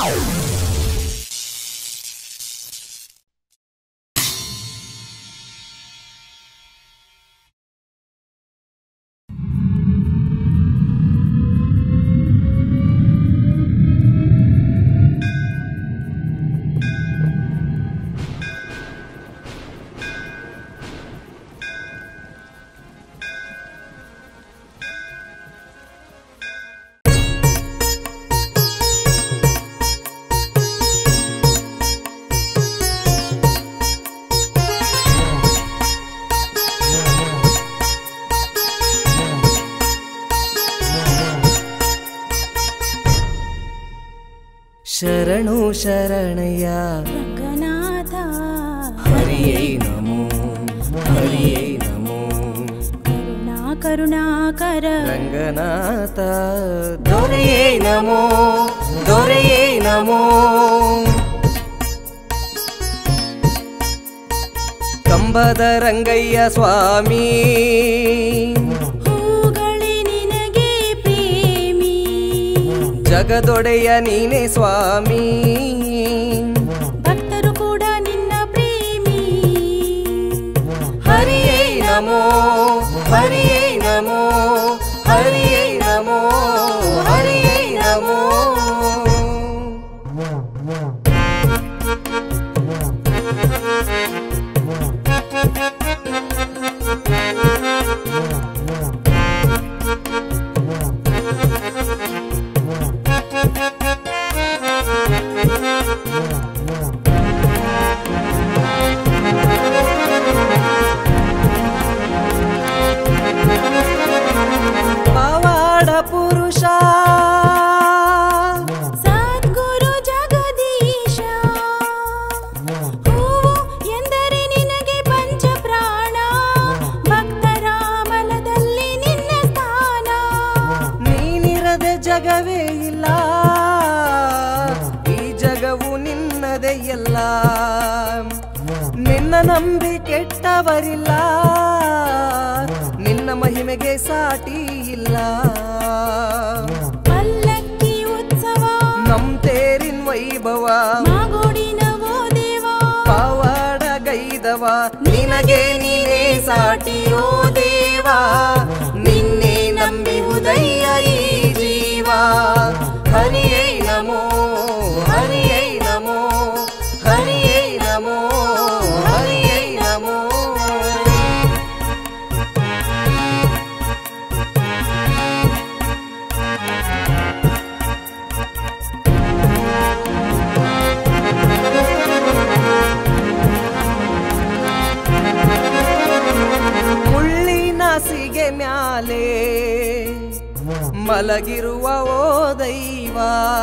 ಶರಣು ಶರಣಯ್ಯ ರಂಗನಾಥ ಹರಿಯೈ ನಮೋ ಹರಿಯೈ ನಮೋ ಕರುಣಾ ಕರುಣಾಕರ ರಂಗನಾಥ ದೊರೆಯೇ ನಮೋ ದೊರೆಯೇ ನಮೋ ಕಂಬದ ರಂಗಯ್ಯ ಸ್ವಾಮಿ ಹೂಗಳೇ ನಿನಗೆ ಪ್ರೇಮಿ ಜಗದೊಡೆಯ ನೀನೆ ಸ್ವಾಮಿ ಭಕ್ತರು ಕೂಡ ನಿನ್ನ ಪ್ರೇಮಿ ಹರಿಯೇ ನಮೋ ಹರಿಯೇ ನಮೋ ಹರಿಯೇ ನಮೋ ಹರಿಯೇ ನಮೋ ಪವಾಡ ಪುರುಷ ಸದ್ಗುರು ಜಗದೀಶ ಹೂವು ಎಂದರೆ ನಿನಗೆ ಪಂಚ ಪ್ರಾಣ ಭಕ್ತರ ಮನದಲ್ಲಿ ನಿನ್ನ ಸ್ಥಾನ ನೀನಿರದೆ ಜಗವೇ ಇಲ್ಲ ಈ ಜಗವು ನಿನ್ನದೇ ಎಲ್ಲ ನಿನ್ನ ನಂಬಿ ಕೆಟ್ಟವರಿಲ್ಲ ನಿನ್ನ ಮಹಿಮೆಗೆ ಸಾಟಿ ಇಲ್ಲ ಪಲ್ಲಕ್ಕಿ ಉತ್ಸವ ನಮ್ ತೇರಿನ ವೈಭವ ಮಾಗೋಡಿನ ಓ ದೇವ ಪವಾಡ ಗೈದವ ನಿನಗೆ ನೀನೇ ಸಾಟಿಯೋ ದೇವ ನಿನ್ನೆ ನಂಬಿಹುದಯ್ಯ ಈ ಜೀವ ಹರಿಯೈ ನಮೋ ಹರಿಯೈ ನಮೋ ಹರಿಯೈ ನಮೋ ಹರಿಯೈ ನಮೋ ಮುಳ್ಳಿನ ಸಿಗೆ ಮ್ಯಾಲೆ ಮಲಗಿರುವ ಓ ದೈವ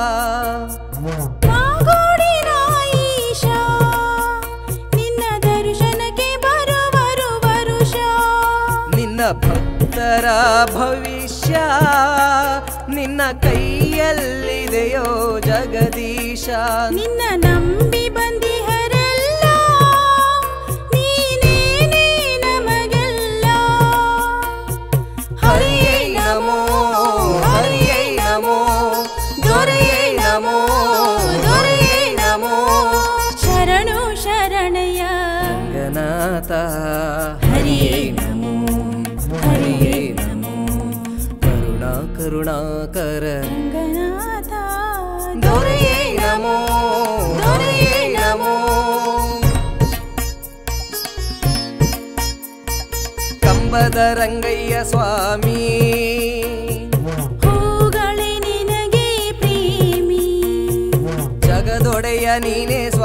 ಮಾಗೋಡಿನ ಈಶ ನಿನ್ನ ದರ್ಶನಕ್ಕೆ ಬರುವರು ವರುಷ ನಿನ್ನ ಭಕ್ತರ ಭವಿಷ್ಯ ನಿನ್ನ ಕೈಯಲ್ಲಿದೆಯೋ ಜಗದೀಶ ನಿನ್ನ ನಂಬಿ ಬಂದಿಹರೆಲ್ಲ ನೀನೇನೇ ನಮಗೆಲ್ಲ ಹರಿಯೈ ನಮೋ ಹರಿಯೈ ನಮೋ ದೊರೆಯೈ ನಮೋ ದೊರೆಯೈ ನಮೋ ಶರಣು ಶರಣಯ್ಯ ರಂಗನಾಥ ಹರಿಯೈ ನಮೋ ಹರಿಯೈ ನಮೋ ಕರುಣಾ ಕರುಣಾಕರ ರಂಗನಾಥ ದೊರೆಯೈ ನಮೋ ದೊರೆಯೈ ನಮೋ ಕಂಬದ ರಂಗಯ್ಯ ಸ್ವಾಮಿ ಹೂಗಳೇ ನಿನಗೆ ಪ್ರೇಮಿ ಜಗದೊಡೆಯ ನೀನೇ ಸ್ವಾಮಿ